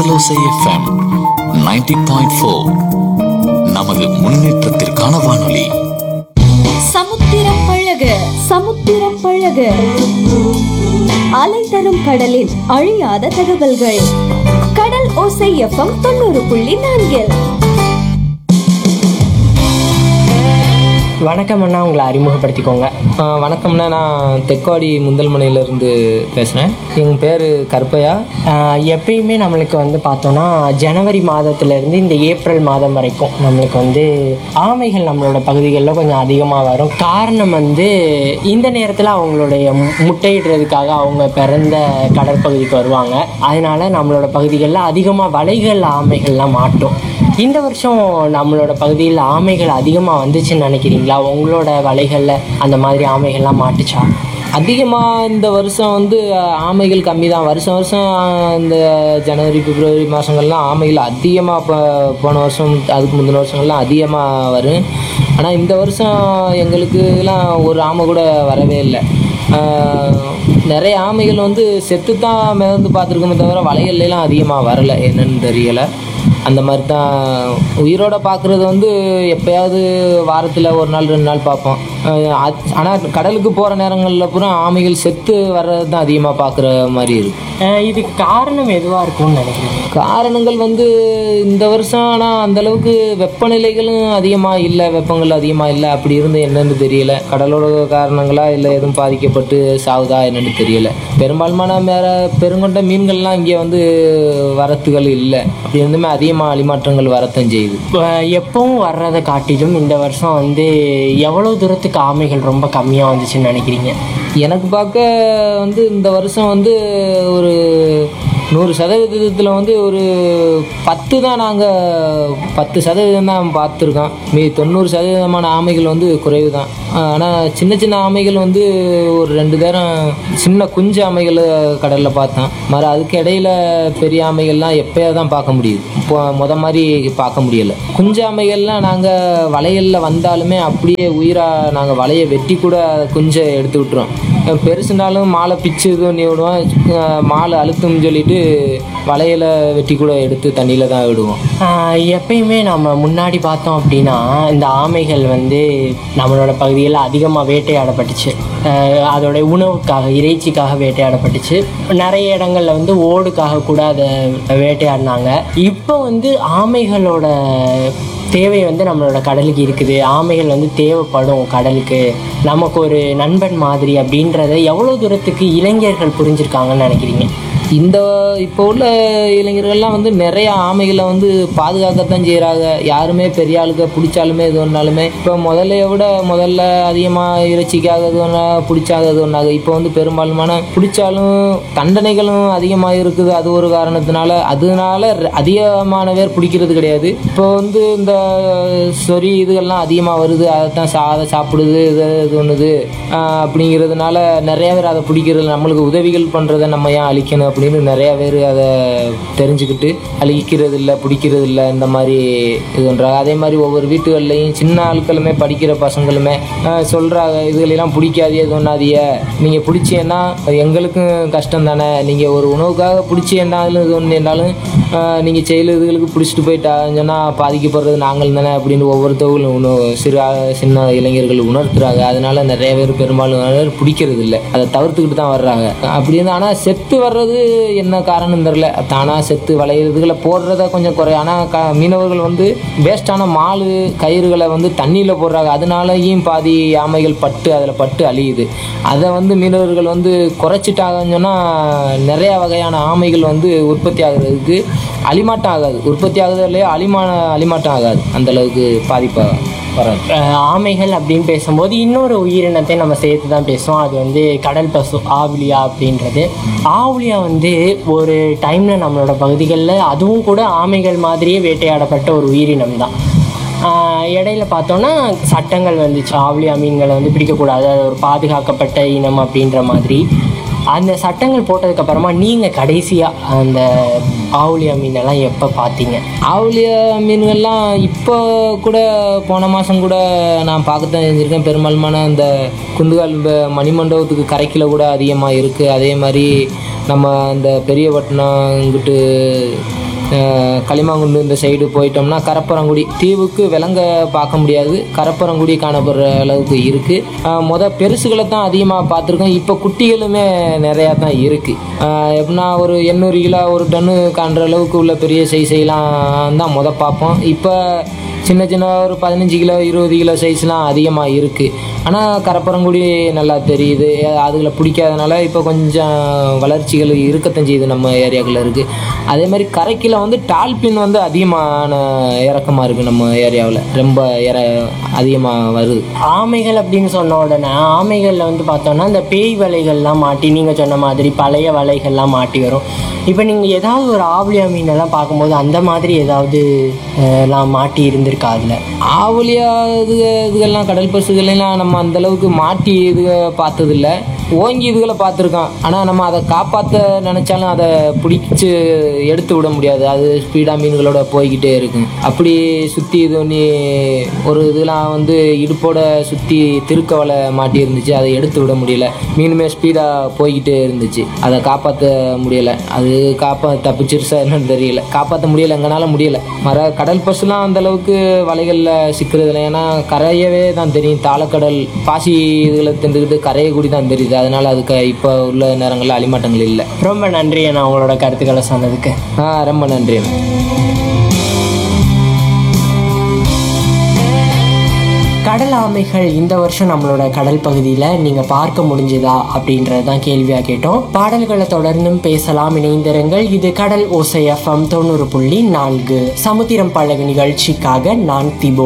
கடலோசை FM 90.4 point four நமது முன்னேற்றத்திற்கான வானொலி சமுத்திரம் பழக சமுத்திரம் பழக அலை தரும் கடலின் அழியாத தகவல்கள் கடல் ஓசை எஃப்எம் தொண்ணூறு புள்ளி நான்கில் வணக்கம் அண்ணா உங்களை அறிமுகப்படுத்திக்கோங்க ஆ, வணக்கம்ண்ணா நான் தெற்காடி முந்தல்மனையிலேருந்து பேசுகிறேன் எங்கள் பேர் கருப்பையா ஆஹ் எப்பயுமே நம்மளுக்கு வந்து பார்த்தோன்னா ஜனவரி மாதத்துலேருந்து இந்த ஏப்ரல் மாதம் வரைக்கும் நம்மளுக்கு வந்து ஆமைகள் நம்மளோட பகுதிகளில் கொஞ்சம் அதிகமாக வரும் காரணம் வந்து இந்த நேரத்தில் அவங்களுடைய மு- முட்டையிடுறதுக்காக அவங்க பிறந்த கடற்பகுதிக்கு வருவாங்க அதனால நம்மளோட பகுதிகளில் அதிகமாக வலைகள் ஆமைகள்லாம் மாட்டும் இந்த வருஷம் நம்மளோட பகுதியில் ஆமைகள் அதிகமாக வந்துச்சுன்னு நினைக்கிறீங்களா உங்களோட வலைகளில் அந்த மாதிரி ஆமைகள்லாம் மாட்டுச்சா அதிகமாக இந்த வருஷம் வந்து ஆ, ஆமைகள் கம்மி தான் வருஷம் வருஷம் ஆ, இந்த ஜனவரி பிப்ரவரி மாதங்கள்லாம் ஆமைகள் அதிகமாக இப்போ போன வருஷம் அதுக்கு முந்தின வருஷங்கள்லாம் அதிகமாக வரும் ஆனால் இந்த வருஷம் எங்களுக்குலாம் ஒரு ஆமை கூட வரவே இல்லை ஆ, நிறைய ஆமைகள் வந்து செத்து தான் மிதந்து பார்த்துருக்கோமே தவிர வலைகள்லாம் அதிகமாக வரலை என்னன்னு தெரியலை அந்த மாதிரி தான் உயிரோட பார்க்குறது வந்து எப்பயாவது வாரத்தில் ஒரு நாள் ரெண்டு நாள் பார்ப்போம் ஆனால் கடலுக்கு போகிற நேரங்களில் பூரா ஆமைகள் செத்து வர்றது தான் அதிகமாக பார்க்குற மாதிரி இருக்கு ஆஹ் இதுக்கு காரணம் எதுவாக இருக்கும்னு நினைக்கிறீங்க காரணங்கள் வந்து இந்த வருஷம் ஆனால் அந்தளவுக்கு வெப்பநிலைகளும் அதிகமாக இல்லை வெப்பங்கள் அதிகமாக இல்லை அப்படி இருந்து என்னன்னு தெரியல கடலோட காரணங்களா இல்லை எதுவும் பாதிக்கப்பட்டு சாவுதா என்னன்னு தெரியல பெரும்பாலுமான வேற பெருங்கொண்ட மீன்கள்லாம் இங்கே வந்து வரத்துகள் இல்லை அப்படி இருந்துமே அதிகமாக அழிமாற்றங்கள் வரத்தான் செய்யுது இப்போ எப்பவும் வர்றதை காட்டிலும் இந்த வருஷம் வந்து எவ்வளோ தூரத்துக்கு ஆமைகள் ரொம்ப கம்மியாக வந்துச்சுன்னு நினைக்கிறீங்க எனக்கு பார்க்க வந்து இந்த வருஷம் வந்து ஒரு நூறு சதவீதத்தில் வந்து ஒரு பத்து தான் நாங்கள் பத்து சதவீதம் தான் பார்த்துருக்கோம் மீதி தொண்ணூறு சதவீதமான ஆமைகள் வந்து குறைவு தான் ஆனால் சின்ன சின்ன ஆமைகள் வந்து ஒரு ரெண்டு நேரம் சின்ன குஞ்சு ஆமைகள் கடலில் பார்த்தோம் மறு அதுக்கு இடையில பெரிய ஆமைகள்லாம் எப்போயா தான் பார்க்க முடியுது இப்போ முத மாதிரி பார்க்க முடியலை குஞ்சு ஆமைகள்லாம் நாங்கள் வலைகளில் வந்தாலுமே அப்படியே உயிராக நாங்கள் வலையை வெட்டி கூட குஞ்சை எடுத்து விட்டுறோம் பெருசுனாலும் மாலை பிச்சு இது பண்ணி விடுவோம் அஹ் மாலை அழுத்தும்னு சொல்லிட்டு வலையில வெட்டி கூட எடுத்து தண்ணியில் தான் விடுவோம் ஆஹ் எப்பயுமே நம்ம முன்னாடி பார்த்தோம் அப்படின்னா இந்த ஆமைகள் வந்து நம்மளோட பகுதியில் அதிகமாக வேட்டையாடப்பட்டுச்சு ஆஹ் அதோட உணவுக்காக இறைச்சிக்காக வேட்டையாடப்பட்டுச்சு நிறைய இடங்கள்ல வந்து ஓடுக்காக கூட அதை வேட்டையாடினாங்க இப்போ வந்து ஆமைகளோட தேவை வந்து நம்மளோட கடலுக்கு இருக்குது ஆமைகள் வந்து தேவைப்படும் கடலுக்கு நமக்கு ஒரு நண்பன் மாதிரி அப்படின்றத எவ்வளோ தூரத்துக்கு இளைஞர்கள் புரிஞ்சிருக்காங்கன்னு நினைக்கிறீங்க இந்த இப்போ உள்ள இளைஞர்கள்லாம் வந்து நிறைய ஆமைகளை வந்து பாதுகாக்கத்தான் செய்கிறாங்க யாருமே பெரிய ஆளுக்க பிடிச்சாலுமே இது ஒன்றாலுமே இப்போ முதல்ல விட முதல்ல அதிகமாக இறைச்சிக்காக இது ஒன்றா பிடிச்சாக இது ஒன்றாக இப்போ வந்து பெரும்பாலுமான பிடிச்சாலும் தண்டனைகளும் அதிகமாக இருக்குது அது ஒரு காரணத்தினால அதனால ர- அதிகமான பேர் பிடிக்கிறது கிடையாது இப்போ வந்து இந்த சொறி இதுகள்லாம் அதிகமாக வருது அதை தான் சா அதை சாப்பிடுது இது இது ஒன்றுது அப்படிங்கிறதுனால நிறைய பேர் அதை பிடிக்கிறது நம்மளுக்கு உதவிகள் பண்ணுறதை நம்ம ஏன் அழிக்கணும் அப்படின்னு நிறைய பேர் அதை தெரிஞ்சுக்கிட்டு அழிக்கிறது இல்லை பிடிக்கிறது இல்லை இந்த மாதிரி இது பண்ணுறாங்க அதே மாதிரி ஒவ்வொரு வீட்டுகள்லையும் சின்ன ஆட்களுமே படிக்கிற பசங்களுமே ஆஹ், சொல்றாங்க இதுகளெல்லாம் பிடிக்காதே இது ஒன்றாதிய நீங்கள் பிடிச்சேன்னா எங்களுக்கும் கஷ்டம் தானே நீங்கள் ஒரு உணவுக்காக பிடிச்சேன்னாலும் இது ஒன்றுனாலும் நீங்கள் செயல் இதுகளுக்கு பிடிச்சிட்டு போயிட்டாங்கன்னு சொன்னால் பாதிக்கப்படுறது நாங்கள் தானே அப்படின்னு ஒவ்வொருத்தவங்களும் உணவு சிறு ஆ- சின்ன இளைஞர்கள் உணர்த்துறாங்க அதனால நிறைய பேர் பெரும்பாலும் பேர் பிடிக்கிறது இல்லை அதை தவிர்த்துக்கிட்டு தான் வர்றாங்க அப்படி இருந்தால் ஆனால் செத்து வர்றது என்ன காரணம் தெரில தானாக செத்து வளையிறதுகளை போடுறத கொஞ்சம் குறை ஆனால் க மீனவர்கள் வந்து வேஸ்டான மாலு கயிறுகளை வந்து தண்ணியில் போடுறாங்க அதனாலயும் பாதி ஆமைகள் பட்டு அதில் பட்டு அழியுது அதை வந்து மீனவர்கள் வந்து குறைச்சிட்டாங்கன்னு சொன்னால் நிறைய வகையான ஆமைகள் வந்து உற்பத்தி ஆகுறதுக்கு அழிமாட்டம் ஆகாது உற்பத்தி ஆகுது இல்லையா அழிமான அழிமாட்டம் ஆகாது அந்த அளவுக்கு பாதிப்பாக வராது அஹ் ஆமைகள் அப்படின்னு பேசும்போது இன்னொரு உயிரினத்தை நம்ம சேர்த்து தான் பேசுவோம் அது வந்து கடல் பசு ஆவுலியா அப்படின்றது ஆவுலியா வந்து ஒரு டைமில் நம்மளோட பகுதிகளில் அதுவும் கூட ஆமைகள் மாதிரியே வேட்டையாடப்பட்ட ஒரு உயிரினம் தான் ஆஹ் இடையில பார்த்தோன்னா சட்டங்கள் வந்துச்சு ஆவுலியா மீன்களை வந்து பிடிக்கக்கூடாது அது ஒரு பாதுகாக்கப்பட்ட இனம் அப்படின்ற மாதிரி அந்த சட்டங்கள் போட்டதுக்கு அப்புறமா நீங்கள் கடைசியாக அந்த ஆவுலியா மீனெல்லாம் எப்போ பார்த்தீங்க ஆவுலிய மீன்கள்லாம் இப்போ கூட போன மாதம் கூட நான் பார்க்கத்தான் செஞ்சுருக்கேன் பெரும்பாலுமான அந்த குண்டுகால் இந்த மணிமண்டபத்துக்கு கரைக்கில் கூட அதிகமாக இருக்குது அதே மாதிரி நம்ம அந்த பெரியபட்டினம் இங்கிட்டு அஹ், களிமாங்குண்டு இந்த சைடு போயிட்டோம்னா கரப்பரங்குடி தீவுக்கு விலங்க பார்க்க முடியாது கரப்பரங்குடி காணப்படுற அளவுக்கு இருக்குது முத பெருசுகளை தான் அதிகமாக பார்த்துருக்கோம் இப்போ குட்டிகளுமே நிறையா தான் இருக்குது எப்படின்னா ஒரு எண்ணூறு கிலோ ஒரு டன்னு காண்ற அளவுக்கு உள்ள பெரிய சைஸைலாம் தான் முத பார்ப்போம் இப்போ சின்ன சின்ன ஒரு பதினஞ்சு கிலோ இருபது கிலோ சைஸ்லாம் அதிகமாக இருக்குது ஆனால் கரப்பரங்குடி நல்லா தெரியுது அதுகளை பிடிக்காதனால இப்போ கொஞ்சம் வளர்ச்சிகள் இருக்கத்தான் செய்யுது நம்ம ஏரியாக்குள்ள இருக்குது அதே மாதிரி கரைக்கில் வந்து டால்பின் வந்து அதிகமான இறக்கமாக இருக்குது நம்ம ஏரியாவில் ரொம்ப இற அதிகமாக வருது ஆமைகள் அப்படின்னு சொன்ன உடனே ஆமைகளில் வந்து பார்த்தோம்னா இந்த பேய் வலைகள்லாம் மாட்டி நீங்கள் சொன்ன மாதிரி பழைய வலைகள்லாம் மாட்டி வரும் இப்போ நீங்கள் ஏதாவது ஒரு ஆவலியா மீனெல்லாம் பார்க்கும்போது அந்த மாதிரி ஏதாவது அஹ், எல்லாம் மாட்டி இருந்திருக்கா அதில் ஆவலியா இது இதுகள்லாம் கடல் பசுகளெல்லாம் நம்ம அந்த அளவுக்கு மாட்டி இதுக பார்த்ததில்ல ஓங்கி இதுகளை பார்த்துருக்கோம் ஆனால் நம்ம அதை காப்பாற்ற நினச்சாலும் அதை பிடிச்சி எடுத்து விட முடியாது அது ஸ்பீடாக மீன்களோட போய்கிட்டே இருக்கும் அப்படி சுற்றி இது பண்ணி ஒரு இதெல்லாம் வந்து இடுப்போட சுற்றி திருக்க வலை மாட்டி இருந்துச்சு அதை எடுத்து விட முடியல மீனுமே ஸ்பீடாக போய்கிட்டே இருந்துச்சு அதை காப்பாற்ற முடியலை அது காப்பா தப்பிச்சிருச்சா என்னன்னு தெரியல காப்பாற்ற முடியல எங்களால் முடியல மர கடல் பசுலாம் அந்த அளவுக்கு வலைகளில் சிக்கிறது இல்லை ஏன்னா கரையவே தான் தெரியும் தாளக்கடல் பாசி இதுகளை திண்டுக்கிட்டு கரையை கூடி தான் தெரியுது அதனால அதுக்கு இப்போ உள்ள நேரங்களில் அலிமாட்டங்கள் இல்லை ரொம்ப நன்றி நான் உங்களோட கருத்துக்களை சொன்னதுக்கு ஆ ரொம்ப நன்றி அண்ணா. கடல் ஆமைகள் இந்த வருஷம் நம்மளோட கடல் பகுதியில் நீங்கள் பார்க்க முடிஞ்சுதா அப்படின்றது தான் கேள்வியாக கேட்டோம் பாடல்களை தொடர்ந்தும் பேசலாம் இணைந்திருங்கள் இது கடல் ஓசை எஃப்எம் தொண்ணூறு புள்ளி நான்கு சமுத்திரம் பழகு நிகழ்ச்சிக்காக நான் திபோ